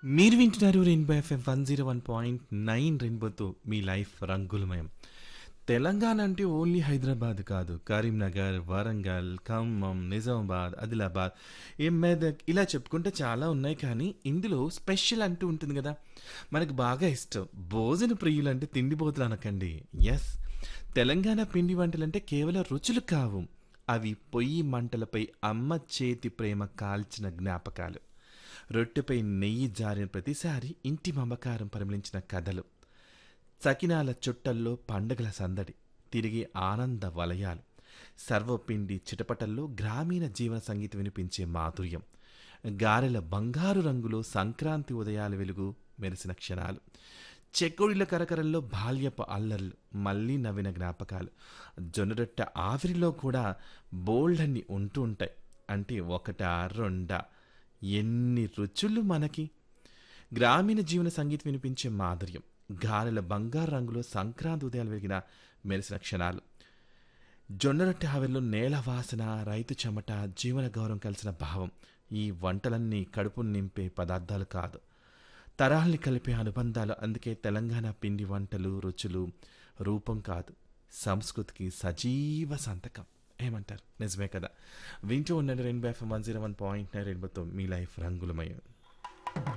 మీరు వింటున్నారు rainbow FM one zero one point nine రెయిన్బోతో మీ లైఫ్ రంగులమయం తెలంగాణ అంటే ఓన్లీ హైదరాబాద్ కాదు కరీంనగర్ వరంగల్ ఖమ్మం నిజామాబాద్ ఆదిలాబాద్ ఏ మెదక్ ఇలా చెప్పుకుంటే చాలా ఉన్నాయి కానీ ఇందులో స్పెషల్ అంటూ ఉంటుంది కదా మనకు బాగా ఇష్టం భోజన ప్రియులు అంటే తిండిపోతులు అనకండి ఎస్ తెలంగాణ పిండి వంటలంటే కేవలం రుచులు కావు అవి పొయ్యి మంటలపై అమ్మ చేతి ప్రేమ కాల్చిన జ్ఞాపకాలు రొట్టెపై నెయ్యి జారిన ప్రతిసారి ఇంటి మమకారం పరిమళించిన కథలు సకినాల చుట్టల్లో పండగల సందడి తిరిగి ఆనంద వలయాలు సర్వపిండి చిటపటల్లో గ్రామీణ జీవన సంగీతం వినిపించే మాధుర్యం గారెల బంగారు రంగులో సంక్రాంతి ఉదయాల వెలుగు మెరిసిన క్షణాలు చెక్కుడిల కరకరల్లో బాల్యపు అల్లర్లు మళ్ళీ నవ్విన జ్ఞాపకాలు జొన్నరొట్టె ఆవిరిలో కూడా బోల్డన్ని ఉంటూ ఉంటాయి అంటే ఒకటా రెండా ఎన్ని రుచులు మనకి గ్రామీణ జీవన సంగీతం వినిపించే మాధుర్యం గారెల బంగారు రంగులో సంక్రాంతి ఉదయాలు వెలిగిన మెరిసిన క్షణాలు జొన్నరొట్టె ఆవిరిలో నేల వాసన రైతు చెమట జీవన గౌరవం కలిసిన భావం ఈ వంటలన్నీ కడుపు నింపే పదార్థాలు కాదు తరాల్ని కలిపే అనుబంధాలు అందుకే తెలంగాణ పిండి వంటలు రుచులు రూపం కాదు సంస్కృతికి సజీవ సంతకం ఏమంటారు నిజమే కదా వింటూ ఉండండి రెండు FM one zero one point nine రెయిన్బోతో మీ లైఫ్ రంగులమయం